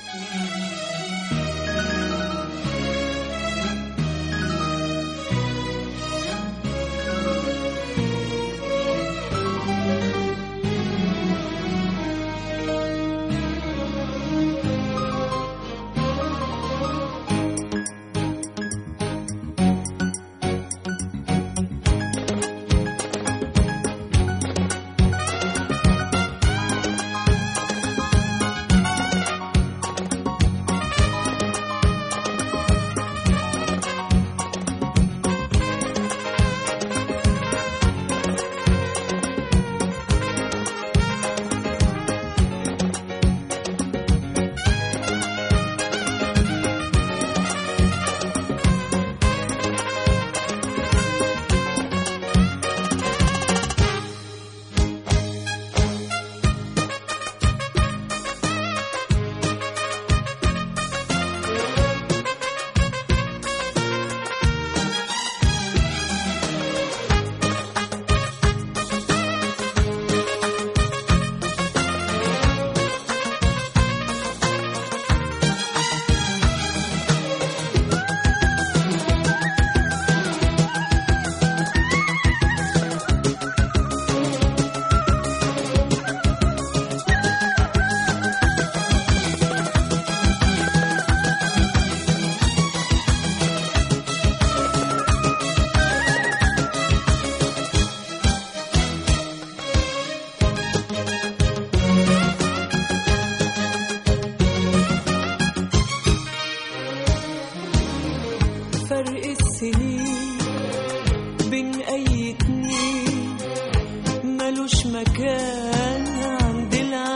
فرق السنين بين أي اتنين ملوش مكان عند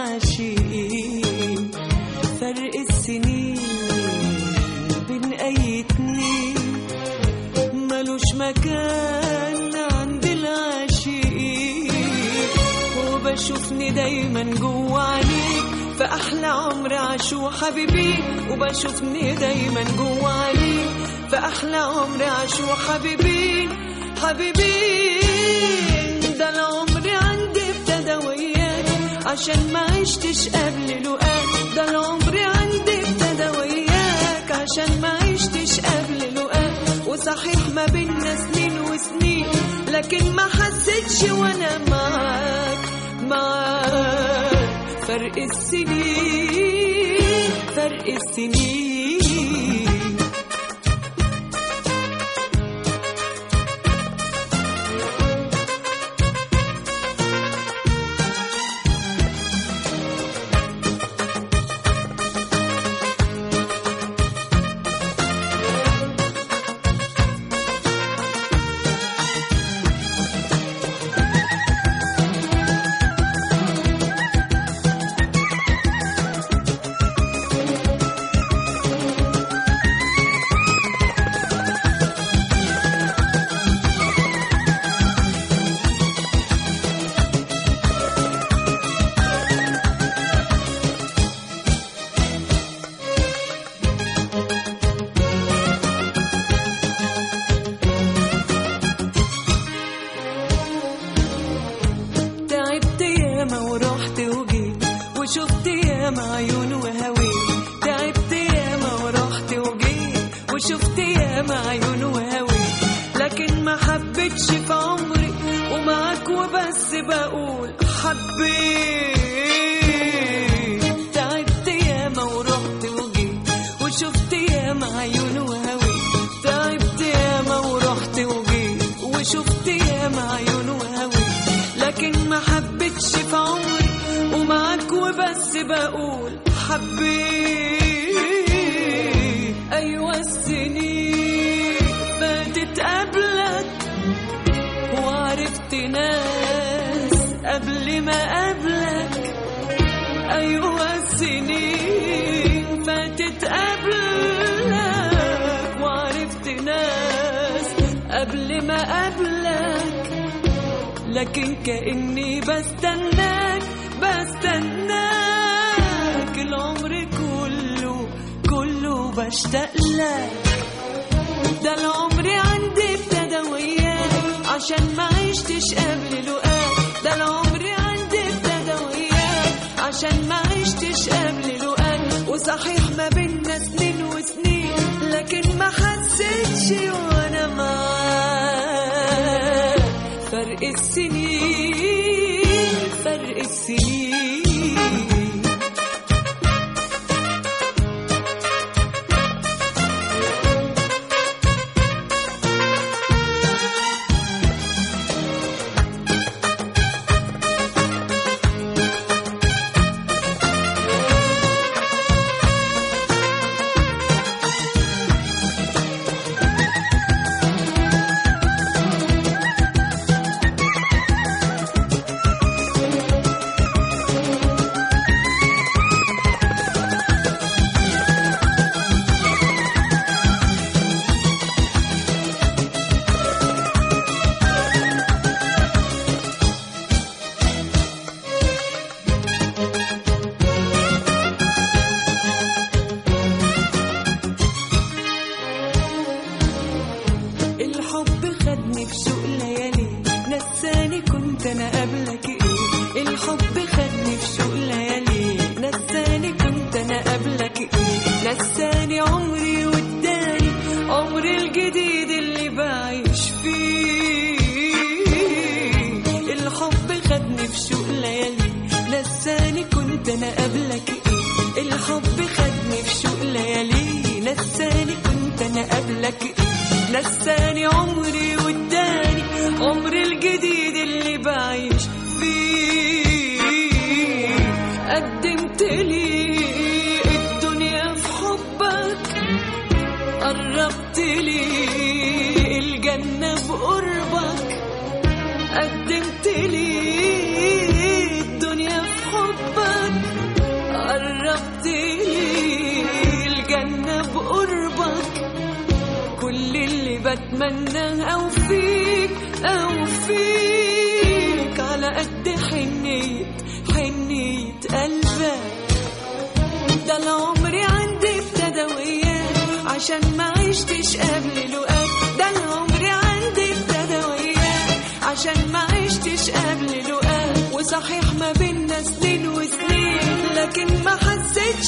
العاشقين فرق السنين بين أي اتنين ملوش مكان عند العاشقين وبشوفني دايما جوا عينيك في أحلى عمر عاشوا حبيبي وبشوفني دايما جوا عينيك في أحلى عمر عاشوا حبيبين حبيبين ده العمر عندي ابتدى وياك عشان ما عشتش قبل لقاك ده العمر عندي ابتدى وياك عشان ما عشتش قبل لقاك وصحيح ما بينا سنين وسنين لكن ما حسيتش وانا معاك معاك فرق السنين فرق السنين تعبت ياما ورحت وجيت وشفت ياما عيون وهويت تعبت ياما ورحت وجيت وشفت ياما عيون وهويت لكن ما حبيتش في عمري ومعاك وبس بقول حبيت تعبت ياما ورحت وجيت وشفت ياما عيون وهويت تعبت ياما ورحت وجيت وشفت ياما عيون وهويت لكن ما حبيتش في عمري ومعاك وبس بقول حبيت ايوه السنين فاتت قبلك وعرفت ناس قبل ما قبلك ايوه السنين فاتت قبلك وعرفت ناس قبل ما قبلك لكن كأني بستناك بستناك العمر كله كله بشتاق لك ده العمر عندي ابتدى وياك عشان ما عشتش قبل لقاك ده العمر عندي ابتدى وياك عشان ما عشتش قبل لقاك وصحيح انا قبلك ايه الحب خدني في شوق ليالي نساني كنت انا قبلك ايه نساني عمري واداني عمر الجديد اللي بعيش فيه قدمت لي الدنيا في حبك قربت لي الجنة بقربك قدمت لي الدنيا في حبك قربت لي الجنة بقربك كل اللي بتمناه أو فيك أو فيك على قد حنية حنية قلبك ده العمر عندي ابتدى وياك عشان ما عشتش قبل لقاك ده العمر عندي ابتدى وياك عشان ما عشتش قبل لقاك وصحيح ما بينا سنين وسنين لكن ما حسيت